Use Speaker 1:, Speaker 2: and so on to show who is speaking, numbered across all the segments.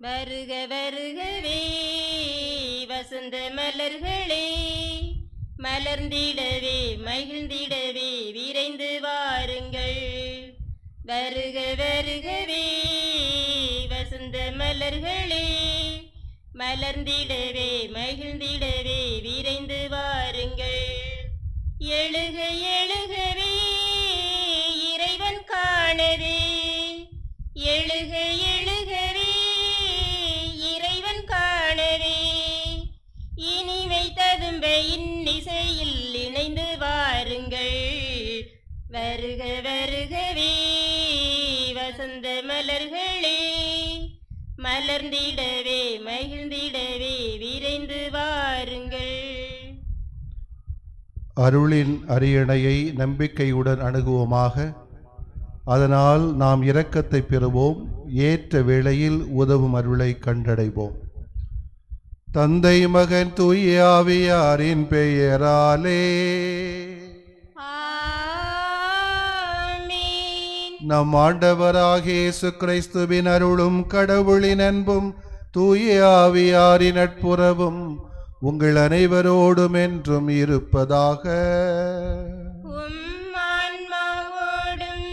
Speaker 1: வருக வருகவே வசந்த மலர்களே மலர்ந்திடவே மகிழ்ந்திடவே விரைந்து வாருங்கள் வருக வருகவே வசந்த மலர்களே மலர்ந்திடவே மகிழ்ந்திடவே விரைந்து வாருங்கள் எழுக எழுகவே இறைவன் காணவே எழுக எழுகவே இறைவன் காணவே இனிமை ததும்ப இன்னிசையில் இணைந்து வாருங்கள் வருக வருகவே வசந்த மலர்களே மலர்ந்திடவே மகிழ்ந்திடவே விரைந்து வாருங்கள்
Speaker 2: அருளின் அரியணையை நம்பிக்கையுடன் அணுகுவோமாக அதனால் நாம் இரக்கத்தை பெறுவோம் ஏற்ற வேளையில் உதவும் அருளை கண்டடைவோம் தந்தை மகன் தூய ஆவியாரின் பெயராலே
Speaker 1: ஆமீன்
Speaker 2: நம் ஆண்டவராகிய இயேசு கிறிஸ்துவின் அருளும் கடவுளின் அன்பும் தூய ஆவியாரின் நட்புறவும் உங்கள் அனைவரோடும் என்றும் இருப்பதாக
Speaker 1: உம் ஆன்மாவோடும்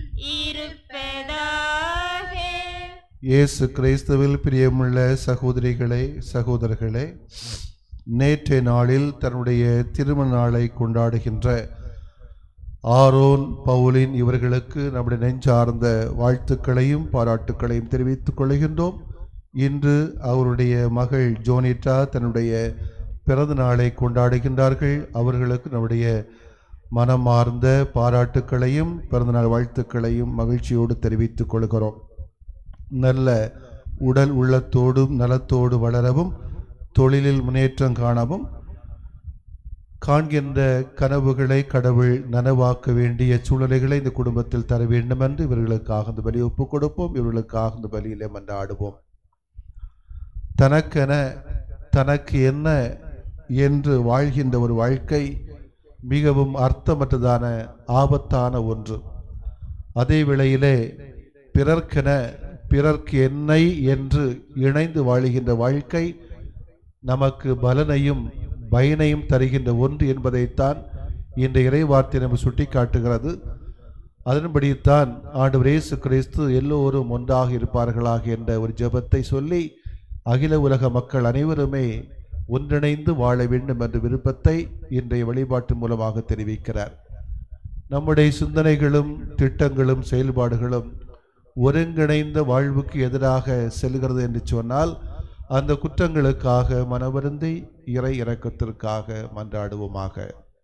Speaker 1: இருப்பதாக
Speaker 2: இயேசு கிறிஸ்துவில் பிரியமுள்ள சகோதரிகளே சகோதரர்களே நேற்றைய நாளில் தன்னுடைய திருமண நாளை கொண்டாடுகின்ற ஆரோன் பவுலின் இவர்களுக்கு நம்முடைய நெஞ்சார்ந்த வாழ்த்துக்களையும் பாராட்டுக்களையும் தெரிவித்துக் கொள்கின்றோம் இன்று அவருடைய மகள் ஜோனிட்டா தன்னுடைய பிறந்த நாளை கொண்டாடுகின்றார்கள் அவர்களுக்கு நம்முடைய மனமார்ந்த பாராட்டுக்களையும் பிறந்தநாள் வாழ்த்துக்களையும் மகிழ்ச்சியோடு தெரிவித்துக் கொள்கிறோம் நல்ல உடல் உள்ளத்தோடும் நலத்தோடு வளரவும் தொழிலில் முன்னேற்றம் காணவும் காண்கின்ற கனவுகளை கடவுள் நனவாக்க வேண்டிய சூழ்நிலைகளை இந்த குடும்பத்தில் தர வேண்டும் என்று இவர்களுக்காக இந்த பலி ஒப்புக் கொடுப்போம் இவர்களுக்காக இந்த பலியிலே மன்றாடுவோம் தனக்கென தனக்கு என்ன என்று வாழ்கின்ற ஒரு வாழ்க்கை மிகவும் அர்த்தமற்றதான ஆபத்தான ஒன்று அதே வேளையிலே பிறர்க்கென பிறர்க்கு என்னை என்று இணைந்து வாழுகின்ற வாழ்க்கை நமக்கு பலனையும் பயனையும் தருகின்ற ஒன்று என்பதைத்தான் இந்த இறைவார்த்தை நம்ம சுட்டி காட்டுகிறது அதன்படித்தான் ஆண்டவர் இயேசு கிறிஸ்து எல்லோரும் ஒன்றாக இருப்பார்களாக என்ற ஒரு ஜெபத்தை சொல்லி அகில உலக மக்கள் அனைவருமே ஒன்றிணைந்து வாழ வேண்டும் என்ற விருப்பத்தை இன்றைய வழிபாட்டு மூலமாக தெரிவிக்கிறார் நம்முடைய சிந்தனைகளும் திட்டங்களும் செயல்பாடுகளும் ஒருங்கிணைந்த வாழ்வுக்கு எதிராக செல்கிறது என்று சொன்னால் அந்த குற்றங்களுக்காக மனவருந்தி இறை இரக்கத்திற்காக மன்றாடுவோமாக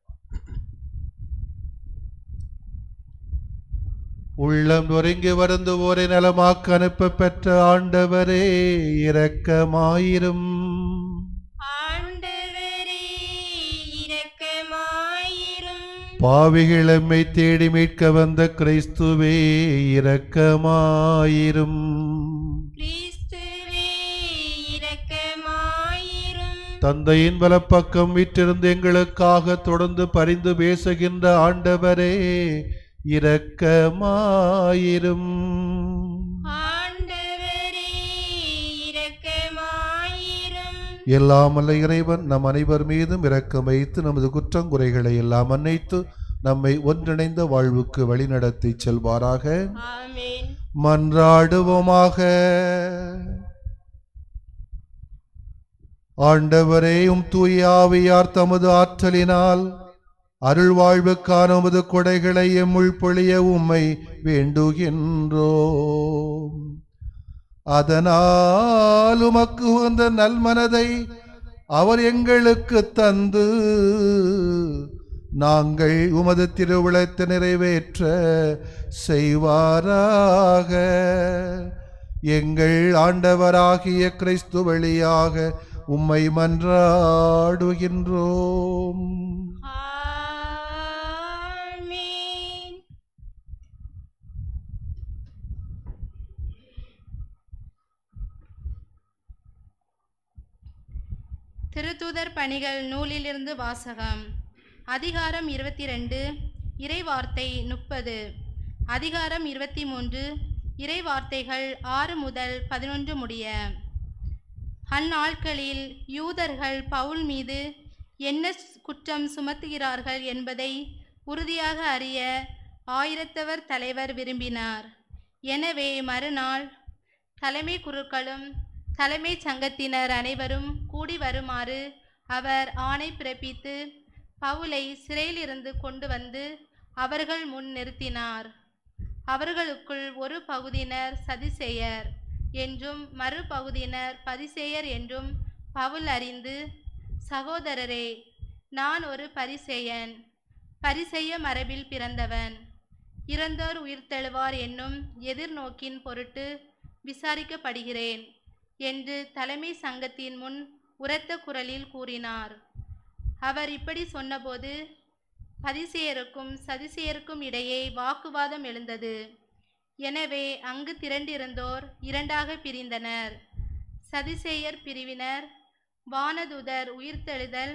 Speaker 2: உள்ளம் நொறுங்கி வருந்துவோரை நலமாக்க அனுப்ப பெற்ற ஆண்டவரே இரக்கமாயிரும்
Speaker 1: ஆண்டவரே இரக்கமாயிரும்
Speaker 2: பாவிகள் எம்மை தேடி மீட்க வந்த கிறிஸ்துவே இரக்கமாயிரும்
Speaker 1: கிறிஸ்துவே இரக்கமாயிரும்
Speaker 2: தந்தையின் வலப்பக்கம் விற்றிருந்து எங்களுக்காக தொடர்ந்து பரிந்து பேசுகின்ற ஆண்டவரே இரக்கமாயிரும்
Speaker 1: ஆண்டவரே இரக்கமாயிரும்
Speaker 2: எல்லாமல்ல இறைவன் நம் அனைவர் மீதும் இரக்கம் வைத்து நமது குற்றங்குறைகளை எல்லாம் மன்னித்து நம்மை ஒன்றிணைந்த வாழ்வுக்கு வழிநடத்தி செல்வாராக
Speaker 1: ஆமென்
Speaker 2: மன்றாடுவோமாக ஆண்டவரே உம் தூய ஆவியார் தமது ஆற்றலினால் அருள் வாழ்வுக்கான உமது கொடைகளை எம்முள் பொழிய உம்மை வேண்டுகின்றோம் அதனால் உமக்கு உகந்த நல்மனதை அவர் எங்களுக்கு தந்து நாங்கள் உமது திருவிழத்தை நிறைவேற்ற செய்வாராக எங்கள் ஆண்டவராகிய கிறிஸ்து வழியாக உம்மை மன்றாடுகின்றோம்
Speaker 1: ஆமென்
Speaker 3: திருத்தூதர் பணிகள் நூலிலிருந்து வாசகம் அதிகாரம் இருபத்தி ரெண்டு இறைவார்த்தை முப்பது அதிகாரம் இருபத்தி மூன்று இறை வார்த்தைகள் ஆறு முதல் பதினொன்று முடிய அந்நாட்களில் யூதர்கள் பவுல் மீது என்ன குற்றம் சுமத்துகிறார்கள் என்பதை உறுதியாக அறிய ஆயிரத்தவர் தலைவர் விரும்பினார் எனவே மறுநாள் தலைமை குருக்களும் தலைமைச் சங்கத்தினர் அனைவரும் கூடி வருமாறு அவர் ஆணை பிறப்பித்து பவுலை சிறையிலிருந்து கொண்டு வந்து அவர்கள் முன் நிறுத்தினார் அவர்களுக்குள் ஒரு பகுதியினர் சதிசேயர் என்றும் மறுபகுதியினர் பரிசேயர் என்றும் பவுல் அறிந்து சகோதரரே நான் ஒரு பரிசேயன் பரிசெய்ய மரபில் பிறந்தவன் இறந்தோர் உயிர்த்தெழுவார் என்னும் எதிர்நோக்கின் பொருட்டு விசாரிக்கப்படுகிறேன் என்று தலைமை சங்கத்தின் முன் உரத்த குரலில் கூறினார் அவர் இப்படி சொன்னபோது பதிசேயருக்கும் சதிசேயருக்கும் இடையே வாக்குவாதம் எழுந்தது எனவே அங்கு திரண்டிருந்தோர் இரண்டாக பிரிந்தனர் சதிசேயர் பிரிவினர் வானதுதர் உயிர்த்தெழுதல்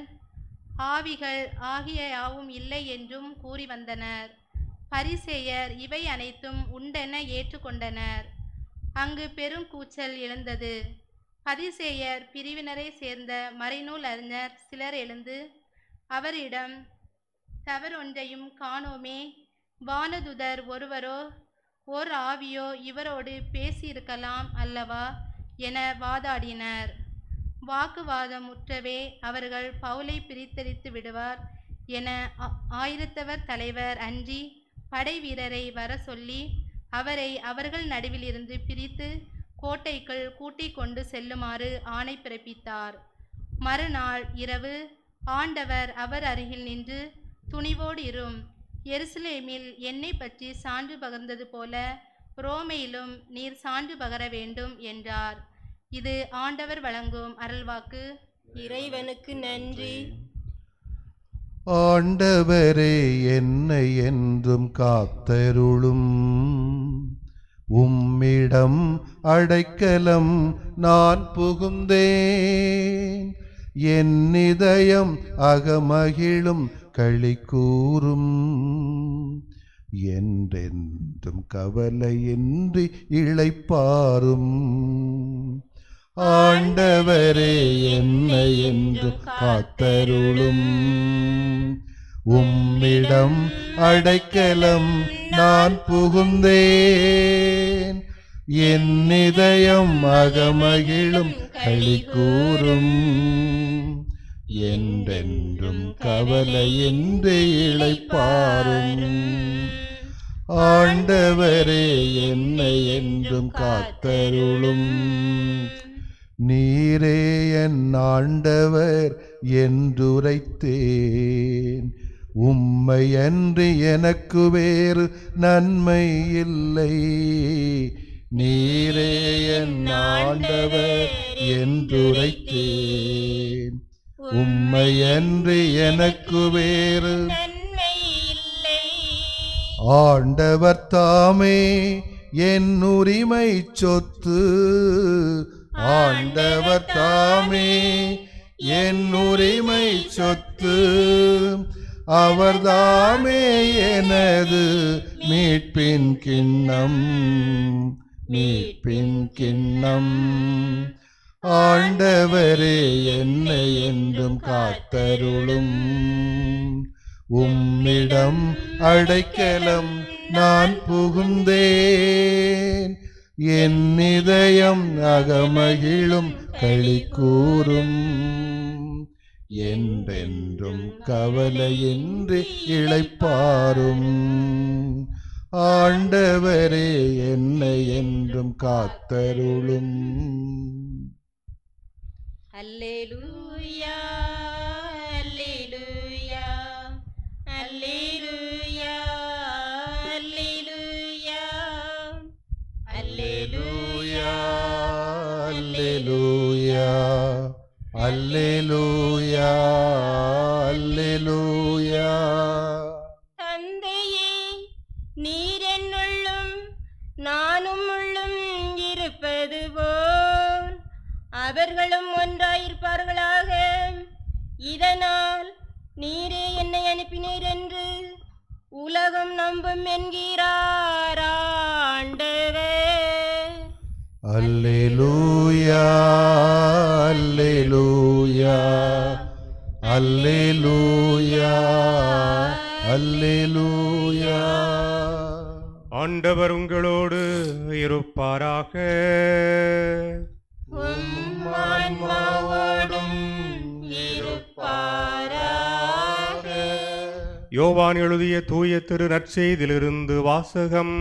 Speaker 3: ஆவிகள் ஆகிய யாவும் இல்லை என்றும் கூறி வந்தனர் பரிசேயர் இவை அனைத்தும் உண்டென ஏற்றுக்கொண்டனர் அங்கு பெருங்கூச்சல் எழுந்தது பதிசேயர் பிரிவினரை சேர்ந்த மறைநூல் அறிஞர் சிலர் எழுந்து அவரிடம் தவறொன்றையும் காணோமே வானதுதர் ஒருவரோ ஓர் ஆவியோ இவரோடு பேசியிருக்கலாம் அல்லவா என வாதாடினர் வாக்குவாதம் முற்றவே அவர்கள் பவுலை பிரித்தெடுத்து விடுவார் என ஆ- ஆயிரத்தவர் தலைவர் அன்றி படை வீரரை வர சொல்லி அவரை அவர்கள் நடுவிலிருந்து பிரித்து கோட்டைக்குள் கூட்டிக் கொண்டு செல்லுமாறு ஆணை பிறப்பித்தார் மறுநாள் இரவு ஆண்டவர் அவர் அருகில் நின்று துணிவோடு இரும் எருசலேமில் என்னை பற்றி சான்று பகர்ந்தது போல ரோமையிலும் நீர் சான்று பகர வேண்டும் என்றார் இது ஆண்டவர் வழங்கும் அருள்வாக்கு
Speaker 1: இறைவனுக்கு நன்றி
Speaker 2: ஆண்டவரே என்னை என்றும் காத்தருளும் உம்மிடம் அடைக்கலம் நான் புகுந்தேன் என் இதயம் அகமகிழும் களி கூறும் என்றென்றும் கவலையின்றி இளைப்பாரும் ஆண்டவரே என்னை என்றும் காத்தருளும் உம்மிடம் அடைக்கலம் நான் புகுந்தேன் என் இதயம் அகமகிழும் களி கூறும் என்றென்றும் கவலையின்றி இளைப்பாரும் ஆண்டவரே என்னை என்றும் காத்தருளும் நீரே என் ஆண்டவர் என்றுரைத்தேன் உம்மை அன்றி எனக்கு வேறு நன்மை இல்லை நீரே என் ஆண்டவர் என்றுரைத்தேன் உம்மை அன்றி எனக்கு வேறு
Speaker 1: நன்மை இல்லை
Speaker 2: ஆண்டவர் தாமே என் உரிமை சொத்து ஆண்டவர் தாமே என் உரிமை சொத்து அவர் தாமே எனது மீட்பின் கிண்ணம் மீட்பின் கிண்ணம் ஆண்டவரே என்னை என்றும் காத்தருளும் உம்மிடம் அடைக்கலம் நான் புகுந்தேன் என் இதயம் அகமகிழும் களி கூறும் என்றென்றும் கவலையின்றி இளைப்பாரும் ஆண்டவரே என்னை என்றும் காத்தருளும்
Speaker 1: அல்லேலூயா அல்லேலூயா அல்லேலூயா அல்லேலூயா
Speaker 2: அல்லேலூயா அல்லேலூயா அல்லேலூயா
Speaker 1: தந்தையே நீர் என்னுள்ளும் நானும் உள்ளும் இருப்பது போல் அவர்களும் ஒன்றாயிருப்பார்களாக இதனால் நீரே என்னை அனுப்பினீர் என்று உலகம் நம்பும் என்கிறார் ஆண்டவர்
Speaker 2: அல்லேலூயா அல்லேலூயா அல்லேலூயா அல்லேலூயா
Speaker 4: ஆண்டவர் உங்களோடு இருப்பாராக
Speaker 1: உம் ஆன்மாவோடும் இருப்பாராக
Speaker 4: யோவான் எழுதிய தூய திரு நற்செய்திலிருந்து வாசகம்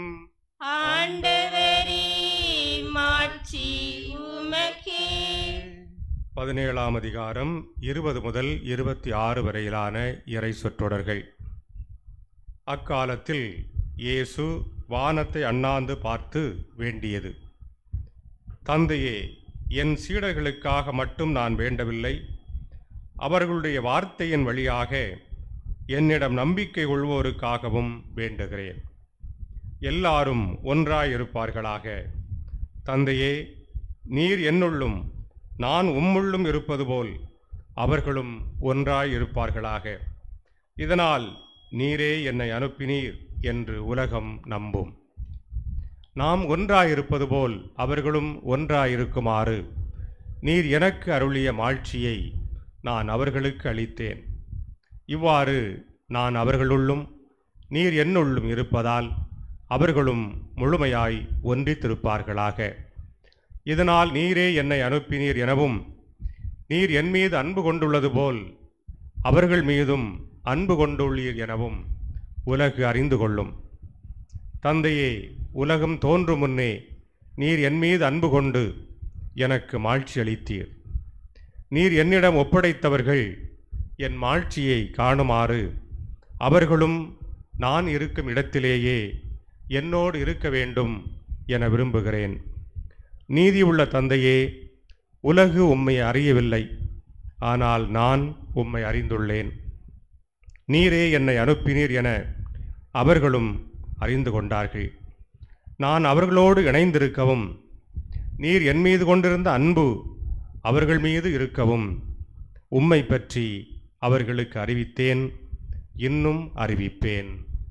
Speaker 1: ஆண்டவரே மாட்சி உமக்கே
Speaker 4: பதினேழாம் அதிகாரம் இருபது முதல் இருபத்தி ஆறு வரையிலான இறை சொற்றொடர்கள் அக்காலத்தில் இயேசு வானத்தை அண்ணாந்து பார்த்து வேண்டியது தந்தையே என் சீடர்களுக்காக மட்டும் நான் வேண்டவில்லை அவர்களுடைய வார்த்தையின் வழியாக என்னிடம் நம்பிக்கை கொள்வோருக்காகவும் வேண்டுகிறேன் எல்லாரும் ஒன்றாயிருப்பார்களாக தந்தையே நீர் என்னுள்ளும் நான் உம்முள்ளும் இருப்பது போல் அவர்களும் ஒன்றாயிருப்பார்களாக இதனால் நீரே என்னை அனுப்பினீர் என்று உலகம் நம்பும் நாம் ஒன்றாயிருப்பது போல் அவர்களும் ஒன்றாயிருக்குமாறு நீர் எனக்கு அருளிய மாட்சியை நான் அவர்களுக்கு அளித்தேன் இவ்வாறு நான் அவர்களுள்ளும் நீர் என்னுள்ளும் இருப்பதால் அவர்களும் முழுமையாய் ஒன்றித்திருப்பார்களாக இதனால் நீரே என்னை அனுப்பினீர் எனவும் நீர் என் மீது அன்பு கொண்டுள்ளது போல் அவர்கள் மீதும் அன்பு கொண்டுள்ளீர் எனவும் உலகு அறிந்து கொள்ளும் தந்தையே உலகம் தோன்றும் முன்னே நீர் என் மீது அன்பு கொண்டு எனக்கு மாட்சி அளித்தீர் நீர் என்னிடம் ஒப்படைத்தவர்கள் என் மாட்சியை காணுமாறு அவர்களும் நான் இருக்கும் இடத்திலேயே என்னோடு இருக்க வேண்டும் என விரும்புகிறேன் நீதியுள்ள தந்தையே உலகு உம்மை அறியவில்லை ஆனால் நான் உம்மை அறிந்துள்ளேன் நீரே என்னை அனுப்பினீர் என அவர்களும் அறிந்து கொண்டார்கள் நான் அவர்களோடு இணைந்திருக்கவும் நீர் என் மீது கொண்டிருந்த அன்பு அவர்கள் மீது இருக்கவும் உம்மை பற்றி அவர்களுக்கு அறிவித்தேன் இன்னும் அறிவிப்பேன்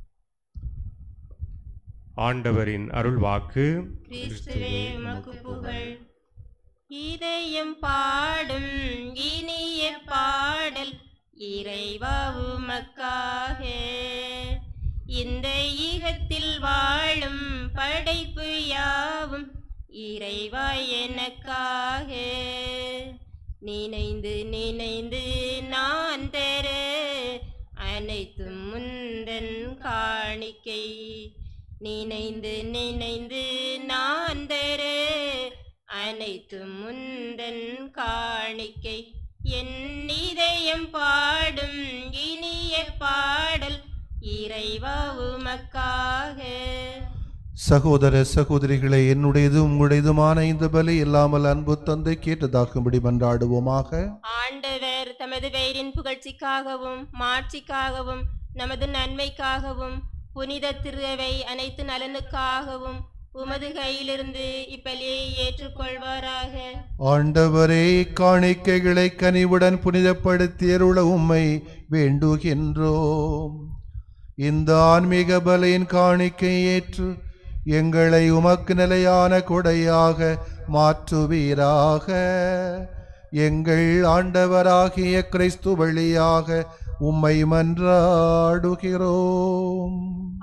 Speaker 4: ஆண்டவரின் அருள்வாக்கு
Speaker 1: கிறிஸ்துவே உமக்கு புகழ் இதயம் பாடும் இனிய பாடல் இறைவா உமக்காக இந்த ஈகத்தில் வாழும் படைப்பு யாவும் இறைவா எனக்காக நினைந்து நினைந்து நான் தர அனைத்தும் முந்தன் காணிக்கை நினைந்து நினைந்து நான் தர அனைத்தும் முந்தன் காணிக்கை என் இதயம் பாடும் இனிய பாடல் இறைவா உமக்காக
Speaker 2: சகோதர சகோதரிகளே என்னுடையது உங்களுடையதுமான இந்த பலி இல்லாமல் அன்பு தந்தை கேட்டதாக்கும்படி மன்றாடுவோமாக
Speaker 1: ஆண்டவர் தமது பெயரின் புகழ்ச்சிக்காகவும் மாட்சிக்காகவும் நமது நன்மைக்காகவும் புனித திருவை அனைத்து நலனுக்காகவும் உமது கையிலிருந்து இப்பலியை ஏற்றுக்கொள்வாராக
Speaker 2: ஆண்டவரே காணிக்கைகளை கனிவுடன் புனிதப்படுத்தியருள உம்மை வேண்டுகின்றோம் இந்த ஆன்மீக பலியின் காணிக்கை ஏற்று எங்களை உமக்கு நிலையான கொடையாக மாற்றுவீராக எங்கள் ஆண்டவராகிய கிறிஸ்து வழியாக உம்மை மன்றாடுகிறோம்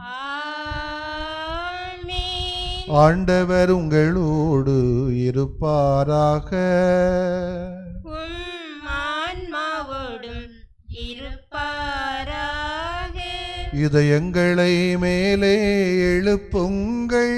Speaker 1: ஆமென்.
Speaker 2: ஆண்டவர் உங்களோடு இருப்பாராக
Speaker 1: உம் ஆன்மாவோடும் இருப்பாராக
Speaker 2: இதயங்களை மேலே எழுப்புங்கள்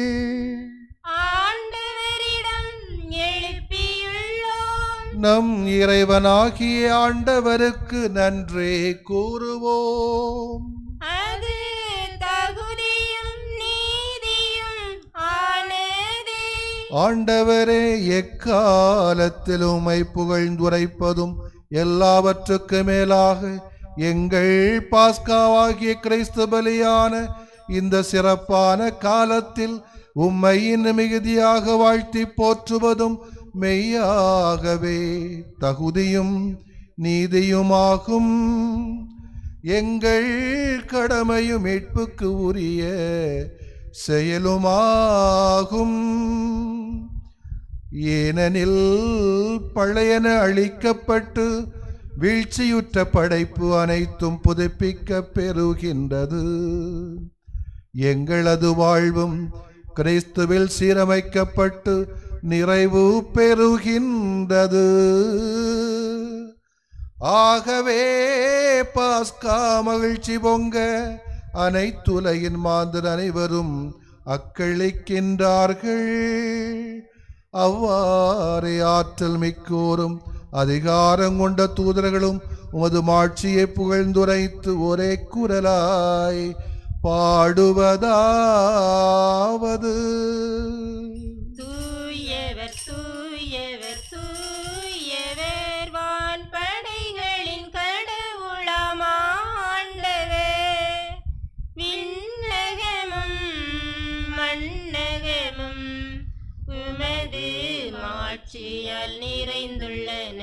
Speaker 1: ஆண்டவரிடம் எழுப்பியுள்ளோம்
Speaker 2: நம் இறைவனாகிய ஆண்டவருக்கு நன்றே கூறுவோம்
Speaker 1: அது தகுதியும் நீதியும் ஆனதே
Speaker 2: ஆண்டவரே எக்காலத்தில் உம்மை புகழ்ந்துரைப்பதும் எல்லாவற்றுக்கு மேலாக எங்கள் பாஸ்காவாகிய கிறிஸ்து பலியான இந்த சிறப்பான காலத்தில் உம்மை இன்னும் மிகுதியாக வாழ்த்தி போற்றுவதும் மெய்யாகவே தகுதியும் நீதியுமாகும் எங்கள் கடமையும் மீட்புக்கு உரிய செயலுமாகும் ஏனெனில் பழையன அழிக்கப்பட்டு வீழ்ச்சியுற்ற படைப்பு அனைத்தும் புதுப்பிக்க பெறுகின்றது எங்களது வாழ்வும் கிறிஸ்துவில் சீரமைக்கப்பட்டு நிறைவு பெறுகின்றது ஆகவே பாஸ்கா மகிழ்ச்சி பொங்க அனைத்துலகின் மாந்தர் அனைவரும் அக்களிக்கின்றார்கள் அவ்வாறே ஆற்றல் மிக்கோரும் அதிகாரம் கொண்ட தூதர்களும் உமது மாட்சியை புகழ்ந்துரைத்து ஒரே குரலாய் பாடுவதாவது
Speaker 1: தூயவர் தூயவர் தூயவர் வான் படைகளின் கடவுளாம் ஆண்டவர் விண்ணகமும் மண்ணகமும் உமது மாட்சியால் நிறைந்துள்ளன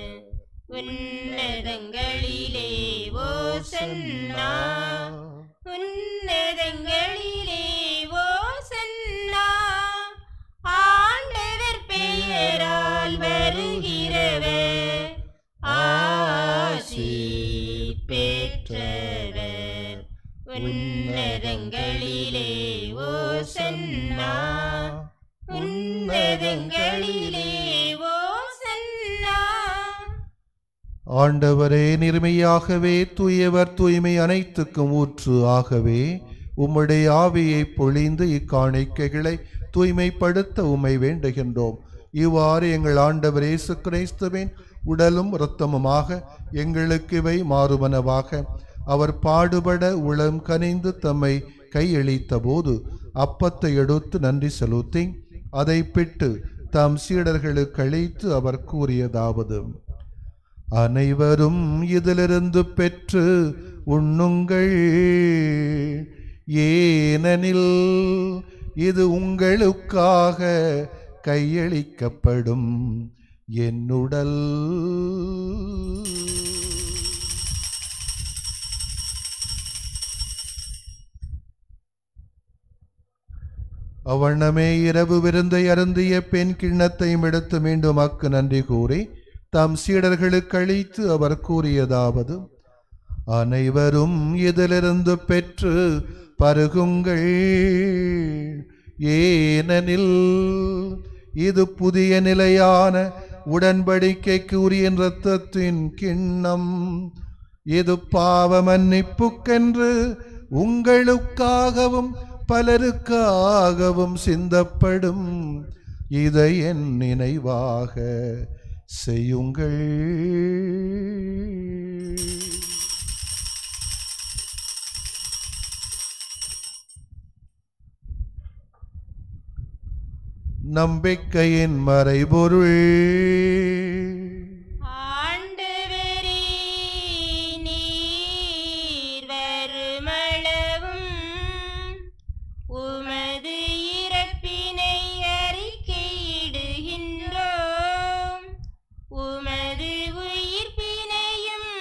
Speaker 1: உன்னதங்களிலே ஓசன்னா உன்னதங்களிலே ஓசன்னா ஆண்டவர் பெயரால் வருகிறவர் ஆசி பெற்றவர் உன்னதங்களிலே ஓசன்னா உன்னதங்களிலே ஓசன்னா
Speaker 2: ஆண்டவரே நிர்மையாகவே தூயவர் தூய்மை அனைத்துக்கும் ஊற்று ஆகவே உம்முடைய ஆவியை பொழிந்து இக்காணிக்கைகளை தூய்மைப்படுத்த உம்மை வேண்டுகின்றோம் இவ்வாறு எங்கள் ஆண்டவர் இயேசு கிறிஸ்துவின் உடலும் இரத்தமுமாக எங்களுக்கு இவை மாறுவனவாக அவர் பாடுபட உளம் கனிந்து தம்மை கையளித்த போது அப்பத்தை எடுத்து நன்றி செலுத்தி அதை பிட்டு தம் சீடர்களுக்கு அளித்து அவர் கூறியதாவது அனைவரும் இதிலிருந்து பெற்று உண்ணுங்கள் ஏனெனில் இது உங்களுக்காக கையளிக்கப்படும் என்னுடல் அவ்வண்ணமே இரவு விருந்தை அருந்திய பெண் கிண்ணத்தையும் எடுத்து மீண்டும் அக்கு நன்றி கூறி தம் சீடர்களுக்கு அளித்து அவர் கூறியதாவது அனைவரும் இதிலிருந்து பெற்று பருகுங்கள் ஏனெனில் இது புதிய நிலையான உடன்படிக்கைக்கு உரிய இரத்தத்தின் கிண்ணம் இது பாவ மன்னிப்புக்கென்று உங்களுக்காகவும் பலருக்காகவும் சிந்தப்படும் இதை என் நினைவாக செய்யுங்கள் நம்பிக்கையின் மறைபொருள்
Speaker 1: ஆண்டவரே நீர் வருமளவும் உமது இறப்பினை அறிக்கையிடுகின்றோம் உமது உயிர்ப்பினையும்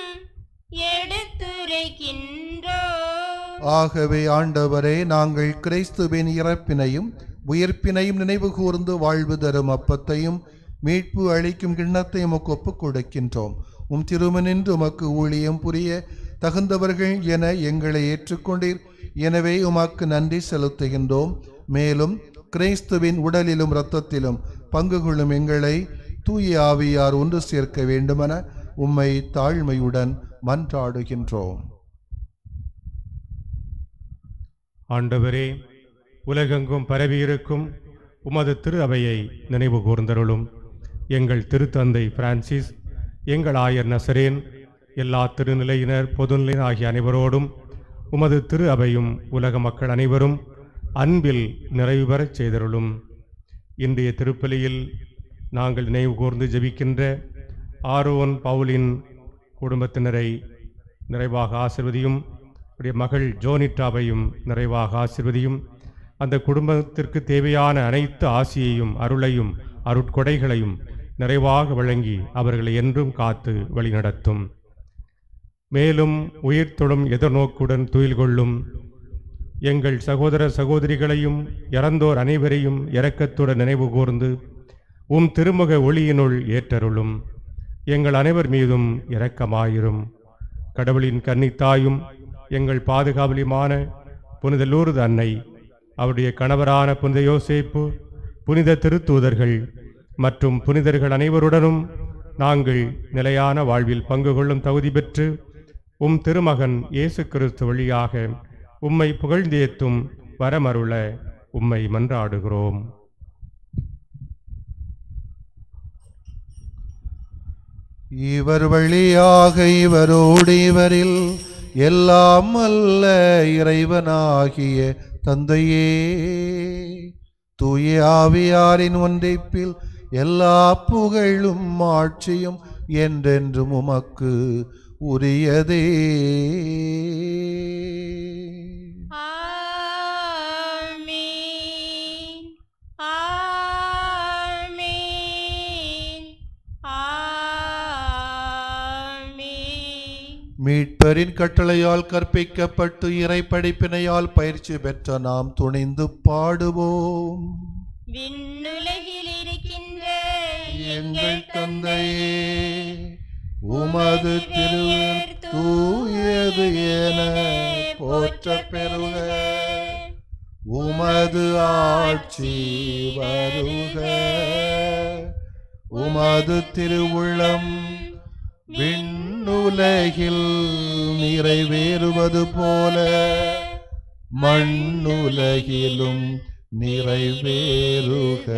Speaker 1: எடுத்துரைக்கின்றோம்
Speaker 2: ஆகவே ஆண்டவரே நாங்கள் கிறிஸ்துவின் இறப்பினையும் உயிர்ப்பினையும் நினைவு கூர்ந்து வாழ்வு தரும் அப்பத்தையும் மீட்பு அளிக்கும் கிண்ணத்தையும் உமக்கு ஒப்புக் கொடுக்கின்றோம் உம் திருமனின்று உமக்கு ஊழியம் புரிய தகுந்தவர்கள் என எங்களை ஏற்றுக்கொண்டீர் எனவே உமக்கு நன்றி செலுத்துகின்றோம் மேலும் கிறிஸ்துவின் உடலிலும் இரத்தத்திலும் பங்கு கொள்ளும் எங்களை தூய ஆவியார் ஒன்று சேர்க்க வேண்டுமென உம்மை தாழ்மையுடன் மன்றாடுகின்றோம்
Speaker 4: ஆண்டவரே உலகெங்கும் பரவியிருக்கும் உமது திரு அவையை நினைவு கூர்ந்தருளும் எங்கள் திருத்தந்தை பிரான்சிஸ் எங்கள் ஆயர் நசரேன் எல்லா திருநிலையினர் பொதுநிலையினர் ஆகிய அனைவரோடும் உமது திரு அவையும் உலக மக்கள் அனைவரும் அன்பில் நிறைவு பெறச் செய்தருளும் இன்றைய திருப்பலியில் நாங்கள் நினைவு கூர்ந்து ஜெபிக்கின்ற ஆரோன் பவுலின் குடும்பத்தினரை நிறைவாக ஆசிர்வதியும் அவருடைய மகள் ஜோனிட்டாவையும் நிறைவாக ஆசிர்வதியும் அந்த குடும்பத்திற்கு தேவையான அனைத்து ஆசியையும் அருளையும் அருட்கொடைகளையும் நிறைவாக வழங்கி அவர்களை என்றும் காத்து வழிநடத்தும் மேலும் உயிர்த்தொழும் எதிர்நோக்குடன் துயில் கொள்ளும் எங்கள் சகோதர சகோதரிகளையும் இறந்தோர் அனைவரையும் இரக்கத்துடன் நினைவு கூர்ந்து உம் திருமுக ஒளியினுள் ஏற்றருளும் எங்கள் அனைவர் மீதும் இரக்கமாயிரும் கடவுளின் கன்னித்தாயும் எங்கள் பாதுகாவலியுமான புனித லூர்து அன்னை அவருடைய கணவரான புனித யோசேப்பு புனித திருத்தூதர்கள் மற்றும் புனிதர்கள் அனைவருடனும் நாங்கள் நிலையான வாழ்வில் பங்கு கொள்ளும் தகுதி பெற்று உம் திருமகன் இயேசு கிறிஸ்து வழியாக உம்மை புகழ்ந்தேத்தும் வரமருள உம்மை மன்றாடுகிறோம்
Speaker 2: இவர் வழியாக இவரோடு இவரில் எல்லாம் அல்ல இறைவனாகிய தந்தையே தூய ஆவியாரின் ஒன்றைப்பில் எல்லா புகழும் ஆட்சியும் என்றென்றும் உமக்கு உரியதே
Speaker 1: ஆமீன் ஆமீன் ஆமீன்
Speaker 2: மீட்பரின் கட்டளையால் கற்பிக்கப்பட்டு இறை படிப்பினையால் பயிற்சி பெற்ற நாம் துணிந்து பாடுவோம்
Speaker 1: விண்ணுலகில் இருக்கின்ற
Speaker 2: எங்கள் தந்தையே உமது திருவர் தூயது என போற்ற பெறுக உமது ஆட்சி வருக உமது திருவுள்ளம் விண்ணுலகில் நிறைவேறுவது போல மண்ணுலகிலும் நிறைவேறுக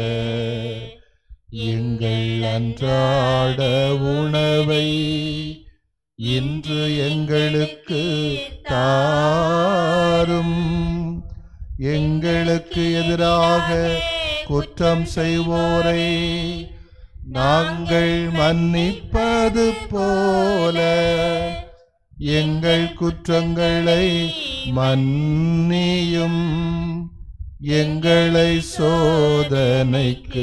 Speaker 2: எங்கள் அன்றாட உணவை இன்று எங்களுக்கு தாரும் எங்களுக்கு எதிராக குற்றம் செய்வோரை நாங்கள் மன்னிப்பது போல எங்கள் குற்றங்களை மன்னியும் எங்களை சோதனைக்கு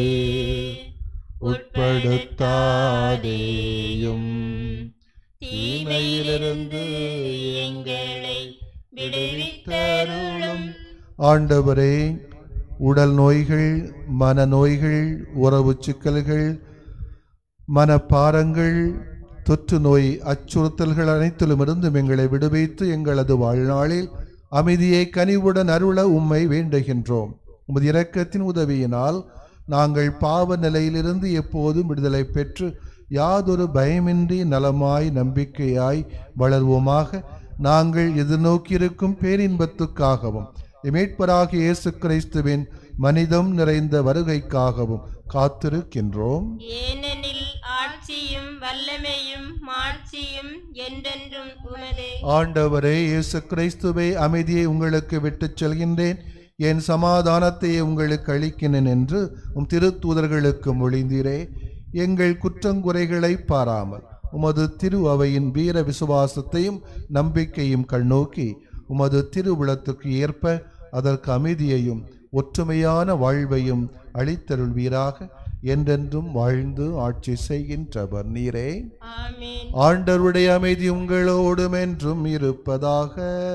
Speaker 2: உட்படுத்தாதேயும் தீமையிலிருந்து எங்களை விடுவித்தருளும் ஆண்டவரே உடல் நோய்கள் மனநோய்கள் உறவு சிக்கல்கள் மனப்பாரங்கள் தொற்று நோய் அச்சுறுத்தல்கள் அனைத்திலும் இருந்தும் எங்களை விடுவித்து எங்களது வாழ்நாளில் அமைதியை கனிவுடன் அருள உம்மை வேண்டுகின்றோம் உமது இரக்கத்தின் உதவியினால் நாங்கள் பாவ நிலையிலிருந்து எப்போதும் விடுதலை பெற்று யாதொரு பயமின்றி நலமாய் நம்பிக்கையாய் வளர்வோமாக நாங்கள் எதிர்நோக்கியிருக்கும் பேரின்பத்துக்காகவும் மீட்பராக இயேசு கிறிஸ்துவின் மனிதம் நிறைந்த வருகைக்காகவும் காத்திருக்கின்றோம்
Speaker 1: ஏனெனில் ஆட்சியும் வல்லமையும் மாட்சியும் என்றென்றும் உமதே
Speaker 2: ஆண்டவரே இயேசு கிறிஸ்துவை அமைதியை உங்களுக்கு விட்டுச் செல்கின்றேன் என் சமாதானத்தை உங்களுக்கு அளிக்கினேன் என்று உம் திருத்தூதர்களுக்கு மொழிந்தீரே எங்கள் குற்றங்குறைகளை பாராமல் உமது திரு அவையின் வீர விசுவாசத்தையும் நம்பிக்கையும் கண்ணோக்கி உமது திருவுளத்துக்கு ஏற்ப அதற்கு அமைதியையும் ஒற்றுமையான வாழ்வையும் அளித்தருள்வீராக என்றென்றும் வாழ்ந்து ஆட்சி செய்கின்றவர் நீரே
Speaker 1: ஆமீன்
Speaker 2: ஆண்டவருடைய அமைதி உங்களோடும் என்றும் இருப்பதாக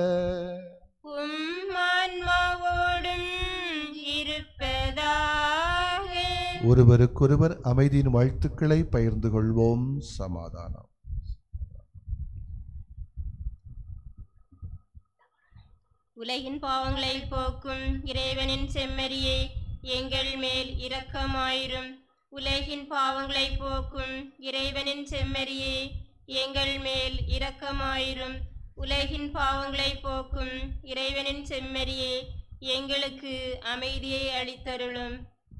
Speaker 1: உம் ஆன்மாவோடும் இருப்பதாக
Speaker 2: ஒருவருக்கொருவர் அமைதியின் வாழ்த்துக்களை பகிர்ந்து கொள்வோம் சமாதானம்
Speaker 1: உலகின் பாவங்களை போக்கும் இறைவனின் செம்மறியே எங்கள் மேல் இரக்கமாயிரும் உலகின் பாவங்களை போக்கும் இறைவனின் செம்மறியே எங்கள் மேல் இரக்கமாயிரும் உலகின் பாவங்களை போக்கும் இறைவனின் செம்மறியே எங்களுக்கு அமைதியை அளித்தருளும்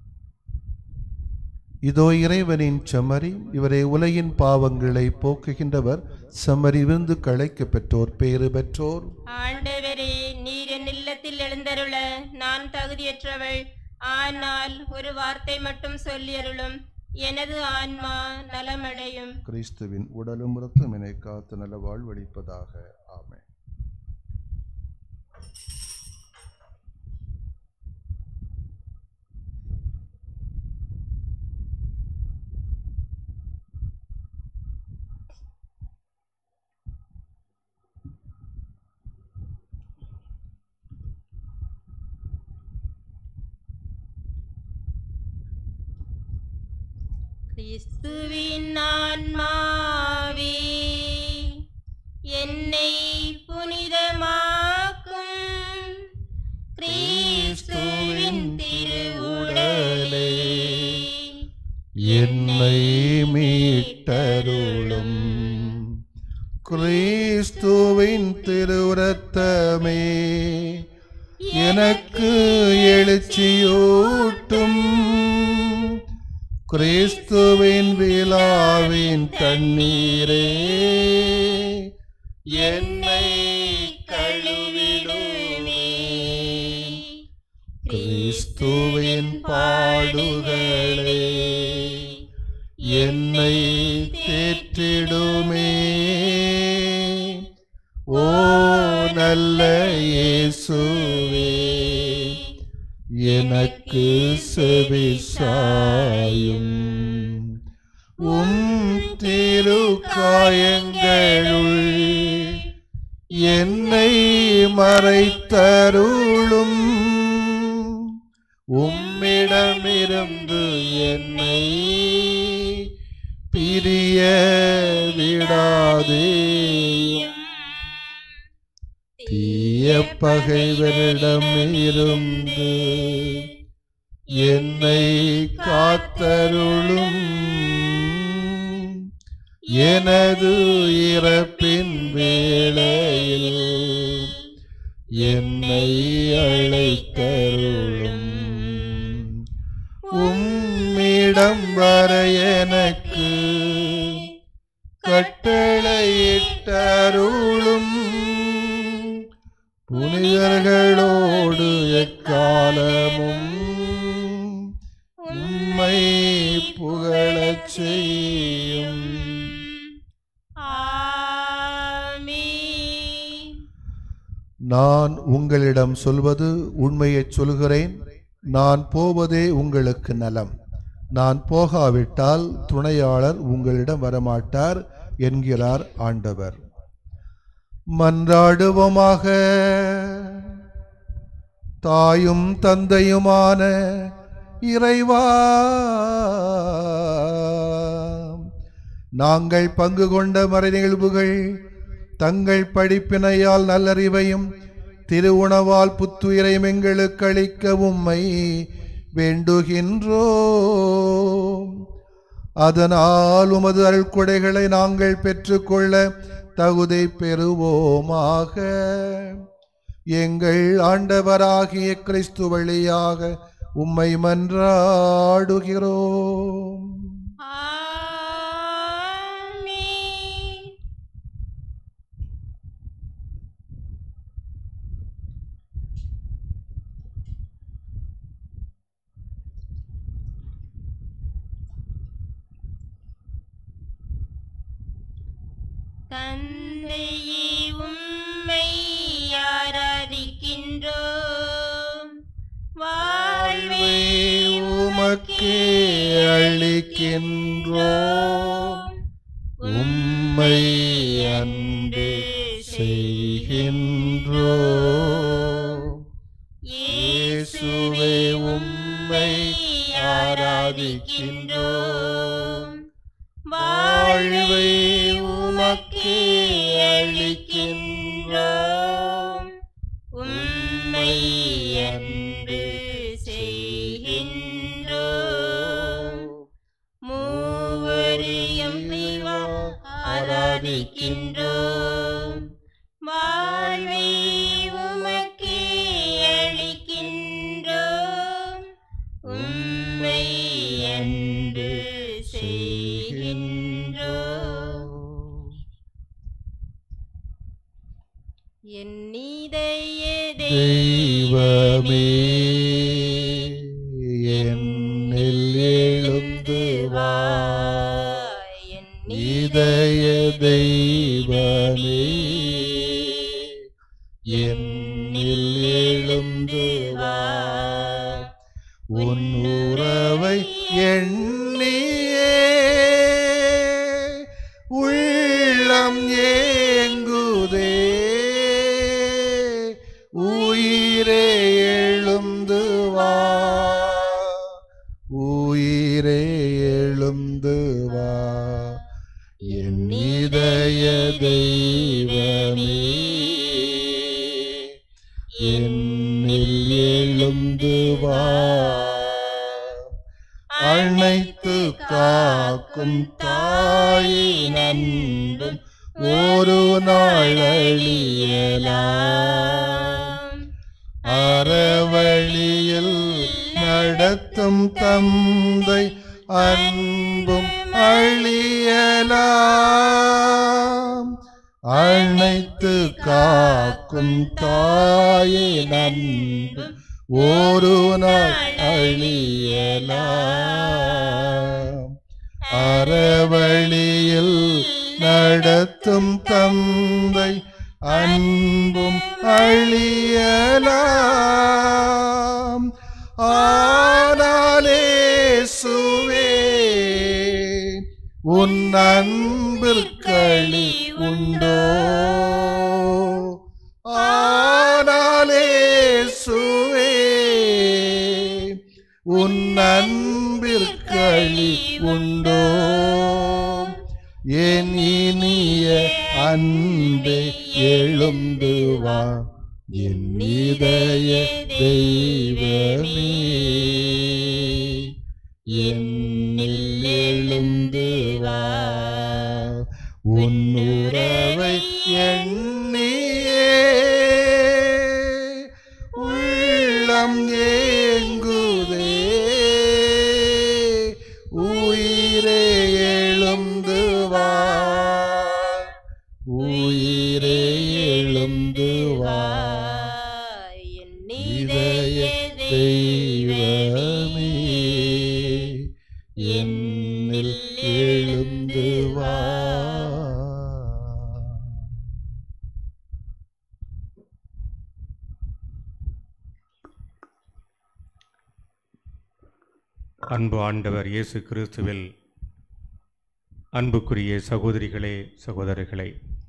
Speaker 2: இதோ இறைவனின் செம்மறி இவரை உலகின் பாவங்களை போக்குகின்றவர் செம்மறிவிருந்து களைக்க பெற்றோர் பேறு பெற்றோர்
Speaker 1: ஆண்டவரே நீர் என் இல்லத்தில் எழுந்தருள நான் தகுதியற்றவள் ஆனால் ஒரு வார்த்தை மட்டும் சொல்லியருளும் எனது ஆன்மா நலமடையும்
Speaker 2: கிறிஸ்துவின் உடலும் இரத்தம் என்னை காத்து நல வாழ்வளிப்பதாக ஆமென்
Speaker 1: கிறிஸ்துவின் ஆன்மாவே என்னை புனிதமாக்கும் கிறிஸ்துவின் திருவுடலே
Speaker 2: என்னை மீட்டருளும் கிறிஸ்துவின் திருரத்தமே எனக்கு எழுச்சியூட்டும் கிறிஸ்துவின் விழாவின் தண்ணீரே என்னை கழுவிடுமே கிறிஸ்துவின் பாடுகளே என்னை தேற்றிடுமே ஓ நல்ல இயேசுவே எனக்கு செவி சாயும் உம் திரு காயங்களுள் என்னை மறைத்தருளும் உம்மிடமிருந்து என்னை பிரிய விடாதேயும் தீய பகைவரிடமிருந்து என்னை காத்தருளும் எனது இறப்பின் வேளையில் என்னை அழைத்தருளும் உம்மிடம் வர எனக்கு கட்டளையிட்டருளும் புனிதர்களோடு எக்காலமும் உம்மை புகழச் செய்யும்
Speaker 1: ஆமென்.
Speaker 2: நான் உங்களிடம் சொல்வது உண்மையைச் சொல்கிறேன் நான் போவதே உங்களுக்கு நலம் நான் போகாவிட்டால் துணையாளர் உங்களிடம் வரமாட்டார் என்கிறார் ஆண்டவர் மன்றாடுவோமாக தாயும் தந்தையுமான இறைவா நாங்கள் பங்கு கொண்ட மறை நிகழ்வுகள் தங்கள் படிப்பினையால் நல்லறிவையும் திருவுணவால் புத்துயிரையும் எங்களுக்கு அளிக்க உம்மை வேண்டுகின்றோம் அதனால் உமது அருள்கொடைகளை நாங்கள் பெற்றுக்கொள்ள தகுதி பெறுவோமாக எங்கள் ஆண்டவராகிய கிறிஸ்து வழியாக உம்மை மன்றாடுகிறோம்
Speaker 1: ஆமென். தந்தையே உம்மை ஆராதிக்கின்றோம் வாழ்வே
Speaker 2: உமக்கே அளிக்கின்றோம் உம்மை அன்பு செய்கின்றோம் இயேசுவே உம்மை ஆராதிக்கின்றோம் வாழ்வை உமக்கே அளிக்கின்றோம்
Speaker 1: உம்மை அன்பு செய்கின்றோம் மூவரையும் தெய்வா ஆராதிக்கின்றோம் வாழ்வை உமக்கே அளிக்கின்றோம் உம்மை அன்பு செய்கின்றோம் என் இதய
Speaker 2: தெய்வமே என்னில் எழுந்து வா
Speaker 1: என்
Speaker 2: இதய தெய்வமே என்னில் எழுந்து வா உன் உறவை எண்ணியே உள்ளம் ஏங்குதே உயிரே எழுந்து வா உயிரே எழுந்து தெய்வமே என்னில் எழுந்து வா அனைத்து காக்கும் தாயின் அன்பும் ஒரு நாள் அழியலாம் அறவழியில் நடத்தும் தந்தை அன்பும் அழியலாம் அனைத்து காக்கும் தாயின் அன்பும் ஒரு நாள் அழியலாம் அறவழியில் நடத்தும் தந்தை அன்பும் அழியலாம் ஆனாலே சுவே உன் அன்பிற்களி உண்டோ ஆனாலே சுவே உன் அன்பிற்களி உண்டோ என் இனிய அன்பே எழுந்து வா என் இதய தெய்வமே என்னில் எழுந்து வா உன் உறவை எண்ணியே உள்ளம் ஏங்குதே உயிரே எழுந்து வா உயிரே எழுந்து வா
Speaker 1: என்
Speaker 2: இதய தெய்வமே என்னில் எழுந்து வா
Speaker 4: அன்பு ஆண்டவர் இயேசு கிறிஸ்துவில் அன்புக்குரிய சகோதரிகளே சகோதரர்களே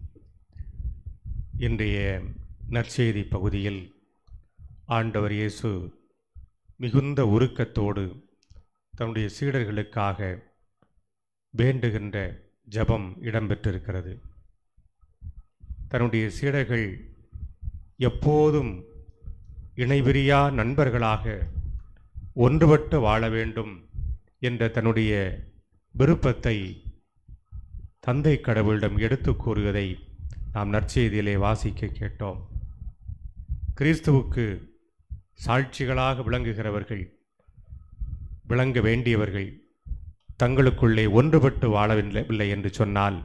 Speaker 4: இன்றைய நற்செய்தி பகுதியில் ஆண்டவர் இயேசு மிகுந்த உருக்கத்தோடு தன்னுடைய சீடர்களுக்காக வேண்டுகின்ற ஜெபம் இடம்பெற்றிருக்கிறது தன்னுடைய சீடர்கள் எப்போதும் இணைபிரியா நண்பர்களாக ஒன்றுபட்டு வாழ வேண்டும் என்ற தன்னுடைய விருப்பத்தை தந்தை கடவுளிடம் எடுத்துக் கூறுவதை நாம் நற்செய்தியிலே வாசிக்க கேட்டோம் கிறிஸ்துவுக்கு சாட்சிகளாக விளங்குகிறவர்கள் விளங்க வேண்டியவர்கள் தங்களுக்குள்ளே ஒன்றுபட்டு வாழவில்லை என்று சொன்னால்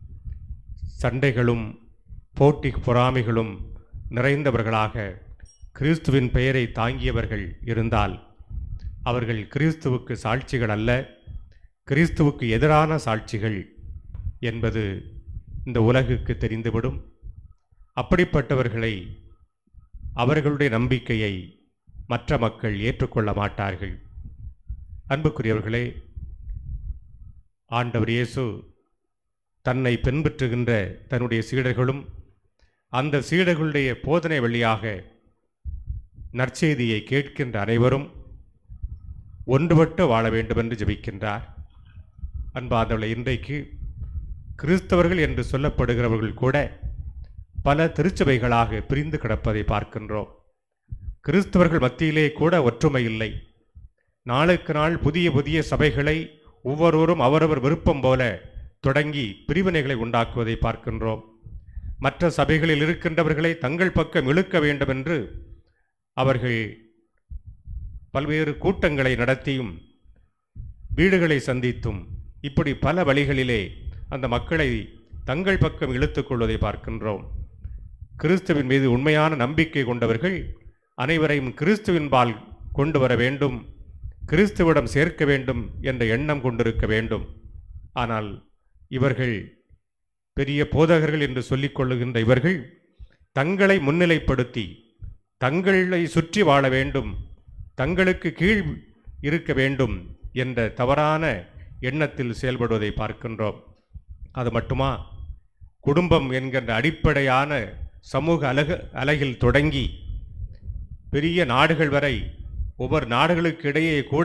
Speaker 4: சண்டைகளும் போட்டி பொறாமைகளும் நிறைந்தவர்களாக கிறிஸ்துவின் பெயரை தாங்கியவர்கள் இருந்தால் அவர்கள் கிறிஸ்துவுக்கு சாட்சிகள் அல்ல கிறிஸ்துவுக்கு எதிரான சாட்சிகள் என்பது இந்த உலகுக்கு தெரிந்துவிடும் அப்படிப்பட்டவர்களை அவர்களுடைய நம்பிக்கையை மற்ற மக்கள் ஏற்றுக்கொள்ள மாட்டார்கள் அன்புக்குரியவர்களே ஆண்டவர் இயேசு தன்னை பின்பற்றுகின்ற தன்னுடைய சீடர்களும் அந்த சீடர்களுடைய போதனை வழியாக நற்செய்தியை கேட்கின்ற அனைவரும் ஒன்றுபட்டு வாழ வேண்டும் என்று ஜெபிக்கின்றார் அன்பாதவளை இன்றைக்கு கிறிஸ்தவர்கள் என்று சொல்லப்படுகிறவர்கள் கூட பல திருச்சபைகளாக பிரிந்து கிடப்பதை பார்க்கின்றோம் கிறிஸ்தவர்கள் மத்தியிலே கூட ஒற்றுமை இல்லை நாளுக்கு நாள் புதிய புதிய சபைகளை ஒவ்வொருவரும் அவரவர் விருப்பம் போல தொடங்கி பிரிவினைகளை உண்டாக்குவதை பார்க்கின்றோம் மற்ற சபைகளில் இருக்கின்றவர்களை தங்கள் பக்கம் இழுக்க வேண்டும் என்று அவர்கள் பல்வேறு கூட்டங்களை நடத்தியும் வீடுகளை சந்தித்தும் இப்படி பல வழிகளிலே அந்த மக்களை தங்கள் பக்கம் இழுத்துக் கொள்வதை பார்க்கின்றோம் கிறிஸ்துவின் மீது உண்மையான நம்பிக்கை கொண்டவர்கள் அனைவரையும் கிறிஸ்துவின்பால் கொண்டு வர வேண்டும் கிறிஸ்துவிடம் சேர்க்க வேண்டும் என்ற எண்ணம் கொண்டிருக்க வேண்டும் ஆனால் இவர்கள் பெரிய போதகர்கள் என்று சொல்லிக் கொள்ளுகின்ற இவர்கள் தங்களை முன்னிலைப்படுத்தி தங்களை சுற்றி வாழ வேண்டும் தங்களுக்கு கீழ் இருக்க வேண்டும் என்ற தவறான எண்ணத்தில் செயல்படுவதை பார்க்கின்றோம் அது மட்டுமா குடும்பம் என்கின்ற அடிப்படையான சமூக அலகு அலகில் தொடங்கி பெரிய நாடுகள் வரை ஒவ்வொரு நாடுகளுக்கு இடையே கூட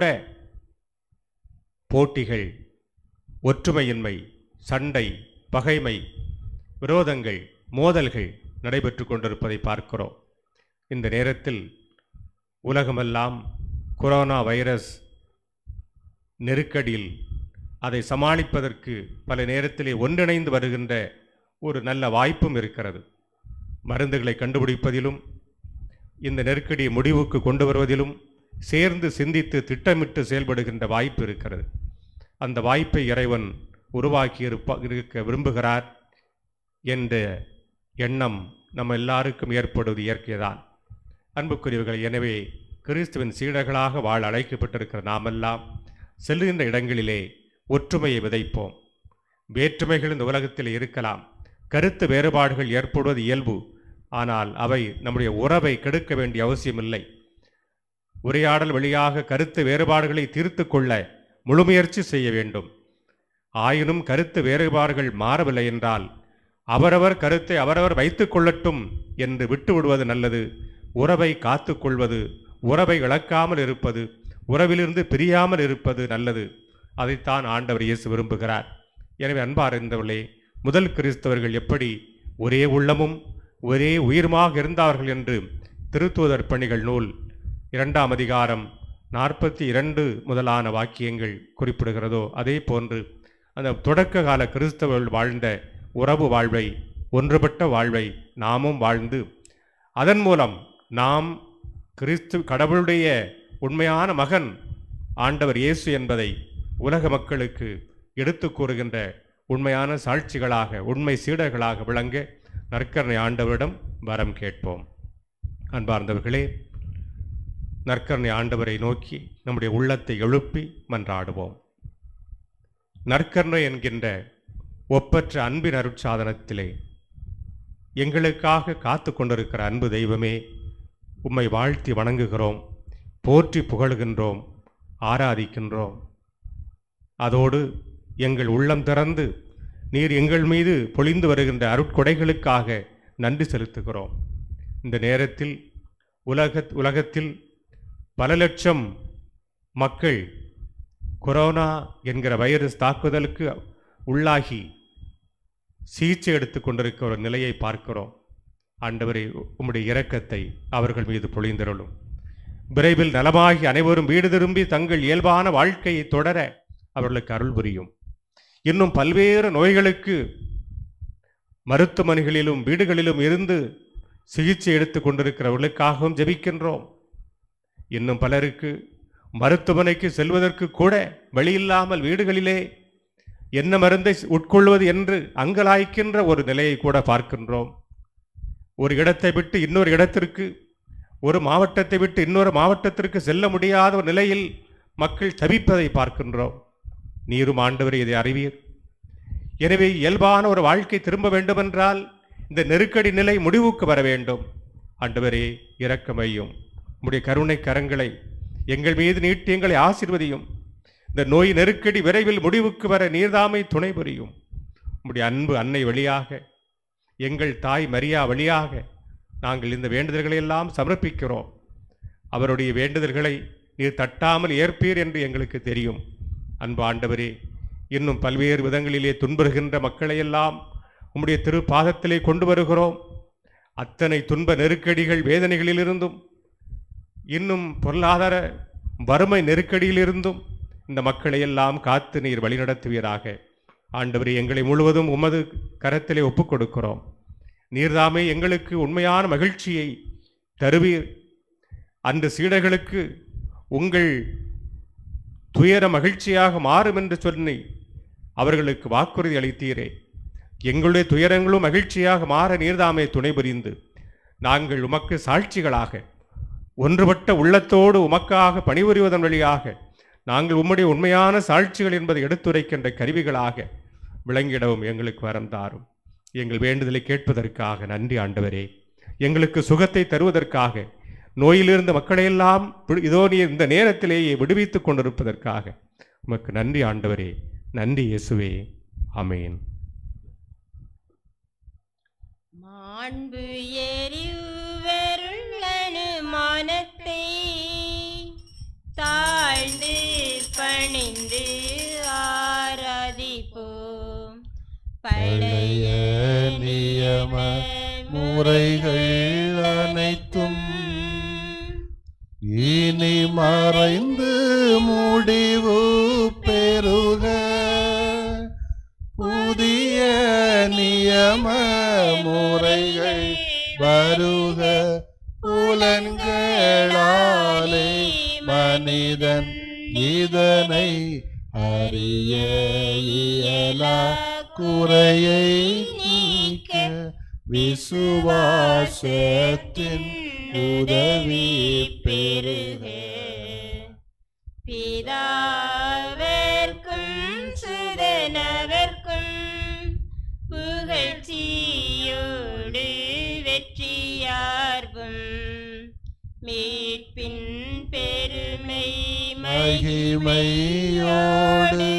Speaker 4: போட்டிகள் ஒற்றுமையின்மை சண்டை பகைமை விரோதங்கள் மோதல்கள் நடைபெற்று கொண்டிருப்பதை பார்க்கிறோம் இந்த நேரத்தில் உலகமெல்லாம் கொரோனா வைரஸ் நெருக்கடியில் அதை சமாளிப்பதற்கு பல நேரத்திலே ஒன்றிணைந்து வருகின்ற ஒரு நல்ல வாய்ப்பும் இருக்கிறது மருந்துகளை கண்டுபிடிப்பதிலும் இந்த நெருக்கடியை முடிவுக்கு கொண்டு வருவதிலும் சேர்ந்து சிந்தித்து திட்டமிட்டு செயல்படுகின்ற வாய்ப்பு இருக்கிறது அந்த வாய்ப்பை இறைவன் உருவாக்கி இருப்ப இருக்க விரும்புகிறார் என்ற எண்ணம் நம்ம எல்லாருக்கும் ஏற்படுவது இயற்கைதான் அன்புக்குரியவர்கள் எனவே கிறிஸ்துவின் சீடர்களாக வாழ அழைக்கப்பட்டிருக்கிற நாமெல்லாம் செல்லுகின்ற இடங்களிலே ஒற்றுமையை விதைப்போம் வேற்றுமைகள் இந்த உலகத்தில் இருக்கலாம் கருத்து வேறுபாடுகள் ஏற்படுவது இயல்பு ஆனால் அவை நம்முடைய உறவை கெடுக்க வேண்டிய அவசியமில்லை உரையாடல் வழியாக கருத்து வேறுபாடுகளை தீர்த்து கொள்ள முழுமுயற்சி செய்ய வேண்டும் ஆயினும் கருத்து வேறுபாடுகள் மாறவில்லை என்றால் அவரவர் கருத்தை அவரவர் வைத்துக் கொள்ளட்டும் என்று விட்டு விடுவது நல்லது உறவை காத்துக்கொள்வது உறவை இழக்காமல் இருப்பது உறவிலிருந்து பிரியாமல் இருப்பது நல்லது அதைத்தான் ஆண்டவர் இயேசு விரும்புகிறார் எனவே அன்பார்ந்தவர்களே முதல் கிறிஸ்தவர்கள் எப்படி ஒரே உள்ளமும் ஒரே உயிருமாக இருந்தார்கள் என்று திருத்துவதர் பணிகள் நூல் இரண்டாம் அதிகாரம் நாற்பத்தி இரண்டு முதலான வாக்கியங்கள் குறிப்பிடுகிறதோ அதே போன்று அந்த தொடக்க கால கிறிஸ்தவர்கள் வாழ்ந்த உறவு வாழ்வை ஒன்றுபட்ட வாழ்வை நாமும் வாழ்ந்து அதன் மூலம் நாம் கிறிஸ்து கடவுளுடைய உண்மையான மகன் ஆண்டவர் இயேசு என்பதை உலக மக்களுக்கு எடுத்து கூறுகின்ற உண்மையான சாட்சிகளாக உண்மை சீடர்களாக விளங்க நற்கரணை ஆண்டவரிடம் வரம் கேட்போம் அன்பார்ந்தவர்களே நற்கரணை ஆண்டவரை நோக்கி நம்முடைய உள்ளத்தை எழுப்பி மன்றாடுவோம் நற்கருணை என்கின்ற ஒப்பற்ற அன்பின் அருட்சாதனத்திலே எங்களுக்காக காத்து கொண்டிருக்கிற அன்பு தெய்வமே உம்மை வாழ்த்தி வணங்குகிறோம் போற்றி புகழுகின்றோம் ஆராதிக்கின்றோம் அதோடு எங்கள் உள்ளம் திறந்து நீர் எங்கள் மீது பொழிந்து வருகின்ற அருட்கொடைகளுக்காக நன்றி செலுத்துகிறோம் இந்த நேரத்தில் உலக உலகத்தில் பல லட்சம் மக்கள் கொரோனா என்கிற வைரஸ் தாக்குதலுக்கு உள்ளாகி சிகிச்சை எடுத்து கொண்டிருக்கிற ஒரு நிலையை பார்க்கிறோம் ஆண்டவரே உம்முடைய இரக்கத்தை அவர்கள் மீது பொழிந்தருளும் விரைவில் நலமாகி அனைவரும் வீடு திரும்பி தங்கள் இயல்பான வாழ்க்கையை தொடர அவர்களுக்கு அருள் புரியும் இன்னும் பல்வேறு நோய்களுக்கு மருத்துவமனைகளிலும் வீடுகளிலும் இருந்து சிகிச்சை எடுத்து கொண்டிருக்கிறவர்களுக்காகவும் ஜெபிக்கின்றோம் இன்னும் பலருக்கு மருத்துவமனைக்கு செல்வதற்கு கூட வழியில்லாமல் வீடுகளிலே என்ன மருந்தை உட்கொள்வது என்று அங்கலாய்க்கின்ற ஒரு நிலையை கூட பார்க்கின்றோம் ஒரு இடத்தை விட்டு இன்னொரு இடத்திற்கு ஒரு மாவட்டத்தை விட்டு இன்னொரு மாவட்டத்திற்கு செல்ல முடியாத ஒரு நிலையில் மக்கள் தவிப்பதை பார்க்கின்றோம் நீரும் ஆண்டவர் இதை அறிவீர் எனவே இயல்பான ஒரு வாழ்க்கை திரும்ப வேண்டுமென்றால் இந்த நெருக்கடி நிலை முடிவுக்கு வர வேண்டும் ஆண்டவரே இரக்கமையும் உம்முடைய கருணை கரங்களை எங்கள் மீது நீட்டி எங்களை ஆசிர்வதியும் இந்த நோய் நெருக்கடி விரைவில் முடிவுக்கு வர நீர்தாமை துணை புரியும் உம்முடைய அன்பு அன்னை வழியாக எங்கள் தாய் மரியா வழியாக நாங்கள் இந்த வேண்டுதல்களை எல்லாம் சமர்ப்பிக்கிறோம் அவருடைய வேண்டுதல்களை நீர் தட்டாமல் ஏற்பீர் என்று எங்களுக்கு தெரியும் அன்பு ஆண்டவரே இன்னும் பல்வேறு விதங்களிலே துன்புறுகின்ற மக்களையெல்லாம் உம்முடைய திருப்பாதத்திலே கொண்டு வருகிறோம் அத்தனை துன்ப நெருக்கடிகள் வேதனைகளிலிருந்தும் இன்னும் பொருளாதார வறுமை நெருக்கடியிலிருந்தும் இந்த மக்களை எல்லாம் காத்து நீர் வழிநடத்துவீராக ஆண்டவரே எங்களை முழுவதும் உமது கரத்திலே ஒப்புக் கொடுக்கிறோம் நீர்தாமே எங்களுக்கு உண்மையான மகிழ்ச்சியை தருவீர் அந்த சீடர்களுக்கு உங்கள் துயர மகிழ்ச்சியாக மாறும் என்று சொல்லி அவர்களுக்கு வாக்குறுதி அளித்தீரே எங்களுடைய துயரங்களும் மகிழ்ச்சியாக மாற நீர்தாமே துணை புரிந்து நாங்கள் உமக்கு சாட்சிகளாக ஒன்றுபட்ட உள்ளத்தோடு உமக்காக பணிபுரிவதன் வழியாக நாங்கள் உம்முடைய உண்மையான சாட்சிகள் என்பதை எடுத்துரைக்கின்ற கருவிகளாக விளங்கிடவும் எங்களுக்கு வரம் தாரும் எங்கள் வேண்டுதலை கேட்பதற்காக நன்றி ஆண்டவரே எங்களுக்கு சுகத்தை தருவதற்காக நோயிலிருந்த மக்களையெல்லாம் விடு- இதோ நீ இந்த நேரத்திலேயே விடுவித்துக் கொண்டிருப்பதற்காக உமக்கு நன்றி ஆண்டவரே நன்றி இயேசுவே ஆமென்
Speaker 1: மாண்பு எரிவருள்ளனு மானத்தை தாழ்ந்து பணிந்து ஆராதிப்போம் பழைய
Speaker 2: நியம முறைகள் அனைத்தும் இனி மறைந்து முடிவு பெறுக புதிய நியம முறைகள் வருக புலன்களாலே மனிதன் இதனை அறிய இயலா குறையை நீக்க விசுவாசத்தின் உதவி பெறுக
Speaker 1: பிதாவிற்கும் சுதனவிற்கும் புகழ்ச்சியோடு வெற்றியார்வும் மீட்பின் பெருமை
Speaker 2: மகிமையோடு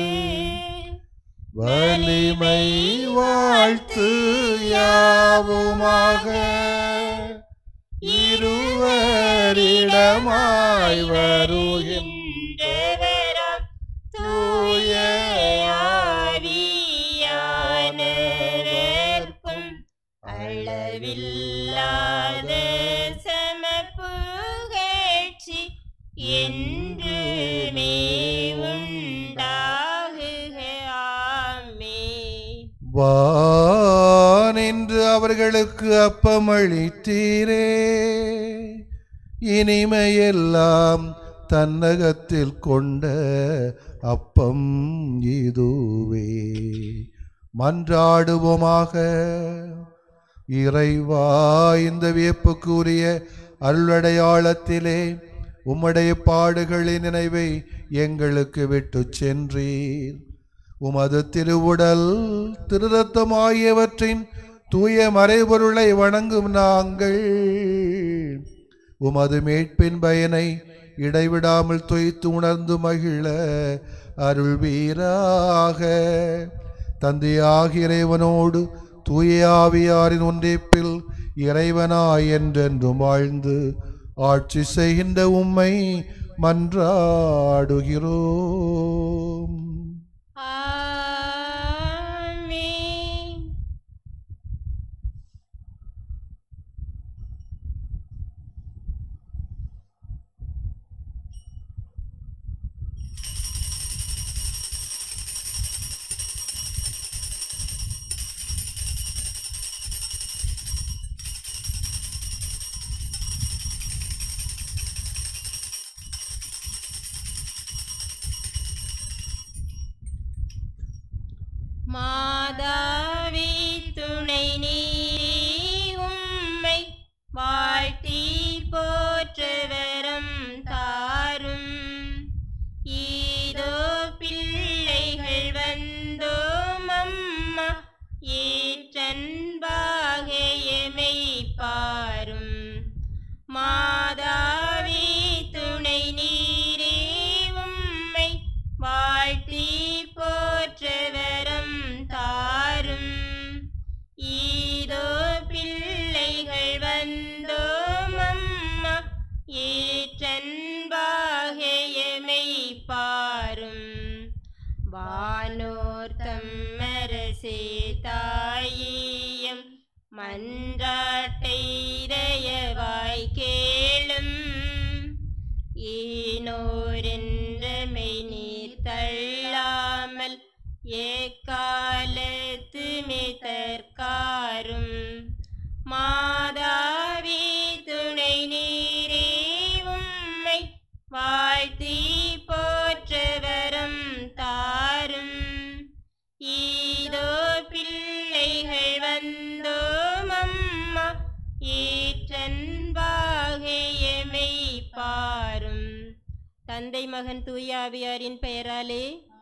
Speaker 2: வலிமை வாழ்த்து யாவுமாக இருவரிடமாய் வருகின்ற
Speaker 1: தேவராம்
Speaker 2: தூய
Speaker 1: ஆவியானவர்க்கும் அளவில்லாத சமப்புகழ்ச்சி என்றுமே உண்டாகுக ஆமே
Speaker 2: வானின்று அவர்களுக்கு அப்பமளித்தீரே இனிமையெல்லாம் தன்னகத்தில் கொண்ட அப்பம் இதுவே மன்றாடுவோமாக இறைவா இந்த வியப்புக்குரிய அருளடையாளத்திலே உம்முடைய பாடுகளின் நினைவை எங்களுக்கு விட்டுச் சென்றீர் உமது திருவுடல் திருரத்தம் ஆகியவற்றின் தூய மறைபொருளை வணங்கும் நாங்கள் உமது மீட்பின் பயனை இடைவிடாமல் தொய்த்து உணர்ந்து மகிழ அருள்வீராக தந்தையாகிய இறைவனோடு தூய ஆவியாரின் ஒன்றிப்பில் இறைவனாய் என்றென்றும் வாழ்ந்து ஆட்சி செய்கின்ற உம்மை மன்றாடுகிறோம்
Speaker 1: ஆமென் மாதாவி துணை நீ உம்மை வாழ்த்தி போற்றவரம் தாரும் ஈதோ பிள்ளைகள் வந்தோம் அம்மா ஏற்றன்பாக எமை பாரும் மாதாவி துணை நீரே உம்மை வாழ்த்தி போற்றவரம் தாரும் ஈதோ பிள்ளைகள் வந்தோம் அம்மா ஏற்றன்பாக எமை பாரும் வானோர் தம்மரசே தாயியம் மன்றாட்டை தயவாய் கேளும் ஈனோரென்றமை நீர் தள்ளாமல் ஏக்காலத்து மிதற்காரும் மாதாவி துணை நீரே உம்மை வாழ்த்தி போற்றவரம் தாரும் ஈதோ பிள்ளைகள் வந்தோம் அம்மா ஏற்றன்பாக எமை பாரும் தந்தை மகன் தூயாவியாரின் பெயராலே